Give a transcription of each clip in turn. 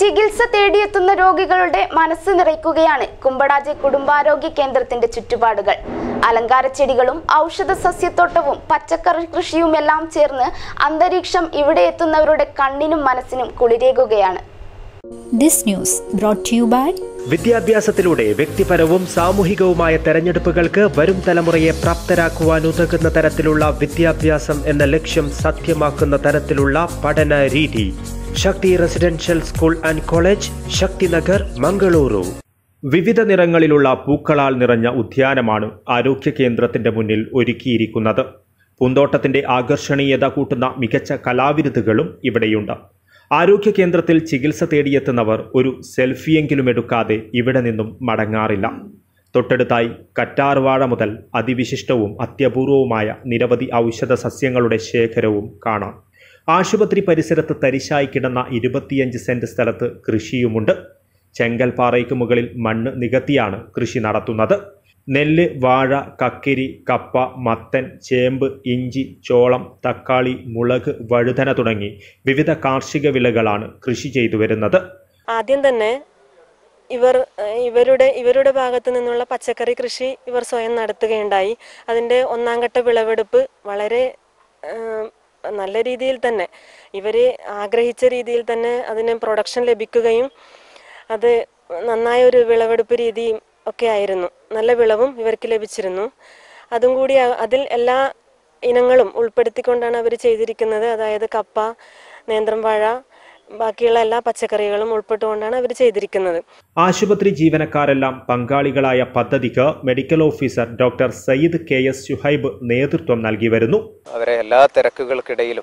ചികിത്സ തേടിയെത്തുന്ന രോഗികളുടെ മനസ്സ് നിറയ്ക്കുകയാണ് കുമ്പടാജെ കുടുംബാരോഗ്യ കേന്ദ്രത്തിന്റെ ചുറ്റുപാടുകൾ അലങ്കാര ചെടികളും ഔഷധ സസ്യത്തോട്ടവും പച്ചക്കറി കൃഷിയുമെല്ലാം ചേർന്ന് അന്തരീക്ഷം ഇവിടെ എത്തുന്നവരുടെ കണ്ണിനും മനസ്സിനും കുളിരേകുകയാണ് This news brought to you by വിദ്യാഭ്യാസത്തിലൂടെ വ്യക്തിപരവും സാമൂഹികവുമായ തെരഞ്ഞെടുപ്പുകൾക്ക് വരും തലമുറയെ പ്രാപ്തരാക്കുവാൻ ഉതകുന്ന തരത്തിലുള്ള വിദ്യാഭ്യാസം എന്ന ലക്ഷ്യം സത്യമാക്കുന്ന തരത്തിലുള്ള പഠന രീതി Shakti residential school and college Shaktinagar Mangaluru വിവിധ നിറങ്ങളിലുള്ള പൂക്കളാൽ നിറഞ്ഞ ഉദ്യാനമാണ് ആരോഗ്യ കേന്ദ്രത്തിന്റെ മുന്നിൽ ഒരുക്കിയിരിക്കുന്നത് പൂന്തോട്ടത്തിന്റെ ആകർഷണീയത കൂട്ടുന്ന മികച്ച കലാവിരുതുകളും ഇവിടെയുണ്ട് ആരോഗ്യ കേന്ദ്രത്തിൽ ചികിത്സ തേടിയെത്തുന്നവർ ഒരു സെൽഫിയെങ്കിലും എടുക്കാതെ ഇവിടെ നിന്നും മടങ്ങാറില്ല തൊട്ടടുത്തായി കറ്റാർവാഴ മുതൽ അതിവിശിഷ്ടവും അത്യപൂർവവുമായ നിരവധി ഔഷധ സസ്യങ്ങളുടെ ശേഖരവും കാണാം ആശുപത്രി പരിസരത്ത് തരിശായി കിടന്ന ഇരുപത്തിയഞ്ച് സെന്റ് സ്ഥലത്ത് കൃഷിയുമുണ്ട് ചെങ്കൽപ്പാറയ്ക്ക് മുകളിൽ മണ്ണ് നികത്തിയാണ് കൃഷി നടത്തുന്നത് നെല്ല് വാഴ കക്കിരി കപ്പ മത്തൻ ചേമ്പ് ഇഞ്ചി ചോളം തക്കാളി മുളക് വഴുതന തുടങ്ങി വിവിധ കാർഷിക വിളകളാണ് കൃഷി ചെയ്തു വരുന്നത് ആദ്യം തന്നെ ഇവർ ഏഹ്, ഇവരുടെ ഇവരുടെ ഭാഗത്തു നിന്നുള്ള പച്ചക്കറി കൃഷി ഇവർ സ്വയം നടത്തുകയുണ്ടായി അതിൻ്റെ ഒന്നാം ഘട്ട വിളവെടുപ്പ് വളരെ ഏഹ്, നല്ല രീതിയിൽ തന്നെ ഇവർ ആഗ്രഹിച്ച രീതിയിൽ തന്നെ അതിന് പ്രൊഡക്ഷൻ ലഭിക്കുകയും അത് നന്നായ ഒരു വിളവെടുപ്പ് രീതിയും ഒക്കെ ആയിരുന്നു നല്ല വിളവും ഇവർക്ക് ലഭിച്ചിരുന്നു അതും കൂടി അ- അതിൽ എല്ലാ ഇനങ്ങളും ഉൾപ്പെടുത്തിക്കൊണ്ടാണ് അവർ ചെയ്തിരിക്കുന്നത് അതായത് കപ്പ നേന്ത്രം വാഴ ബാക്കിയുള്ള എല്ലാ പച്ചക്കറികളും ഉൾപ്പെട്ടുകൊണ്ടാണ് അവർ ചെയ്തിരിക്കുന്നത് ആശുപത്രി ജീവനക്കാരെല്ലാം പങ്കാളികളായ പദ്ധതിക്ക് medical officer doctor Syed K S Shuhaib നേതൃത്വം നൽകി വരുന്നു അവരെ എല്ലാ തിരക്കുകൾക്കിടയിലും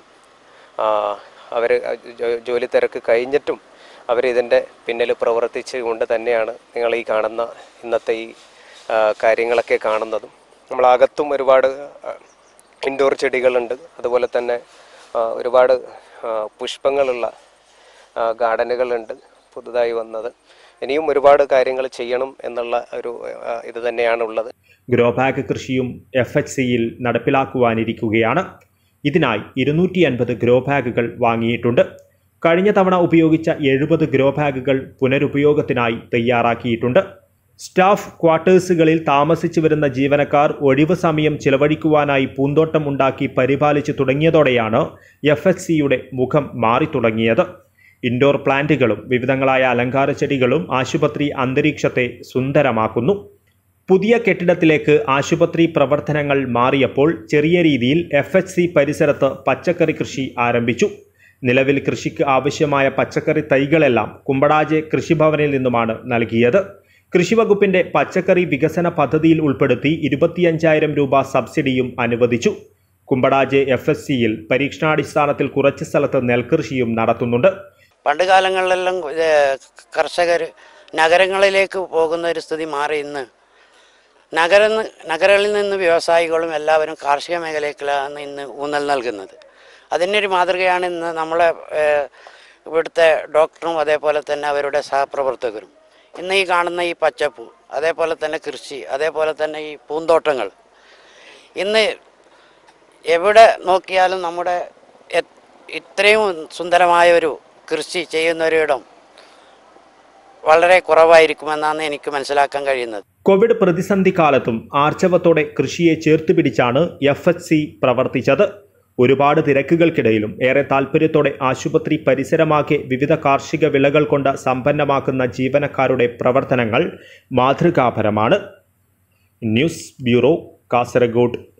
അവർ ജോലി തിരക്ക് കഴിഞ്ഞിട്ടും അവർ ഇതിൻ്റെ പിന്നിൽ പ്രവർത്തിച്ച് കൊണ്ട് തന്നെയാണ് നിങ്ങൾ ഈ കാണുന്ന ഇന്നത്തെ ഈ ആ, കാര്യങ്ങളൊക്കെ കാണുന്നതും നമ്മളകത്തും ഒരുപാട് ഇൻഡോർ ചെടികളുണ്ട് അതുപോലെ തന്നെ ആ, ഒരുപാട് ആ, പുഷ്പങ്ങളുള്ള ആ, ഗാർഡനുകളുണ്ട് പുതുതായി വന്നത് ഇനിയും ഒരുപാട് കാര്യങ്ങൾ ചെയ്യണം എന്നുള്ള ഒരു ആ, ഇത് തന്നെയാണുള്ളത് ഗ്രോ ബാഗ് കൃഷിയും എഫ് എച്ച് സിയിൽ നടപ്പിലാക്കുവാനിരിക്കുകയാണ് ഇതിനായി ഇരുന്നൂറ്റി അൻപത് ഗ്രോ ബാഗുകൾ വാങ്ങിയിട്ടുണ്ട് കഴിഞ്ഞ തവണ ഉപയോഗിച്ച എഴുപത് ഗ്രോ ബാഗുകൾ പുനരുപയോഗത്തിനായി തയ്യാറാക്കിയിട്ടുണ്ട് സ്റ്റാഫ് ക്വാർട്ടേഴ്സുകളിൽ താമസിച്ചു വരുന്ന ജീവനക്കാർ ഒഴിവ് സമയം ചിലവഴിക്കുവാനായി പൂന്തോട്ടം ഉണ്ടാക്കി പരിപാലിച്ചു തുടങ്ങിയതോടെയാണ് എഫ് എച്ച് സിയുടെ മുഖം മാറി തുടങ്ങിയത് ഇൻഡോർ പ്ലാന്റുകളും വിവിധങ്ങളായ അലങ്കാര ചെടികളും ആശുപത്രി അന്തരീക്ഷത്തെ സുന്ദരമാക്കുന്നു പുതിയ കെട്ടിടത്തിലേക്ക് ആശുപത്രി പ്രവർത്തനങ്ങൾ മാറിയപ്പോൾ ചെറിയ രീതിയിൽ എഫ് എച്ച് സി പരിസരത്ത് പച്ചക്കറി കൃഷി ആരംഭിച്ചു നിലവിൽ കൃഷിക്ക് ആവശ്യമായ പച്ചക്കറി തൈകളെല്ലാം കുമ്പടാജെ കൃഷിഭവനിൽ നിന്നുമാണ് നൽകിയത് കൃഷിവകുപ്പിന്റെ പച്ചക്കറി വികസന പദ്ധതിയിൽ ഉൾപ്പെടുത്തി ഇരുപത്തിയഞ്ചായിരം രൂപ സബ്സിഡിയും അനുവദിച്ചു കുമ്പടാജെ എഫ് എസ് സിയിൽ പരീക്ഷണാടിസ്ഥാനത്തിൽ കുറച്ച് സ്ഥലത്ത് നെൽകൃഷിയും നടത്തുന്നുണ്ട് പണ്ട് കാലങ്ങളിലെല്ലാം കർഷകർ നഗരങ്ങളിലേക്ക് പോകുന്ന ഒരു സ്ഥിതി മാറി ഇന്ന് നഗര നഗരങ്ങളിൽ നിന്ന് വ്യവസായികളും എല്ലാവരും കാർഷിക മേഖലയ്ക്കാണ് ഇന്ന് ഊന്നൽ നൽകുന്നത് അതിനൊരു മാതൃകയാണ് ഇന്ന് നമ്മളെ ഏഹ്, ഇവിടുത്തെ ഡോക്ടറും അതേപോലെ തന്നെ അവരുടെ സഹപ്രവർത്തകരും ഇന്ന് ഈ കാണുന്ന ഈ പച്ചപ്പ് അതേപോലെ തന്നെ കൃഷി അതേപോലെ തന്നെ ഈ പൂന്തോട്ടങ്ങൾ ഇന്ന് എവിടെ നോക്കിയാലും നമ്മുടെ എ- ഇത്രയും സുന്ദരമായ ഒരു കൃഷി ചെയ്യുന്നൊരിടം വളരെ കുറവായിരിക്കുമെന്നാണ് എനിക്ക് മനസ്സിലാക്കാൻ കഴിയുന്നത് കോവിഡ് പ്രതിസന്ധി കാലത്തും ആർച്ചവത്തോടെ കൃഷിയെ ചേർത്ത് പിടിച്ചാണ് എഫ് എച്ച് സി പ്രവർത്തിച്ചത് ഒരുപാട് തിരക്കുകൾക്കിടയിലും ഏറെ താൽപ്പര്യത്തോടെ ആശുപത്രി പരിസരമാകെ വിവിധ കാർഷിക വിളകൾ കൊണ്ട് സമ്പന്നമാക്കുന്ന ജീവനക്കാരുടെ പ്രവർത്തനങ്ങൾ മാതൃകാപരമാണ് ന്യൂസ് ബ്യൂറോ കാസർഗോഡ്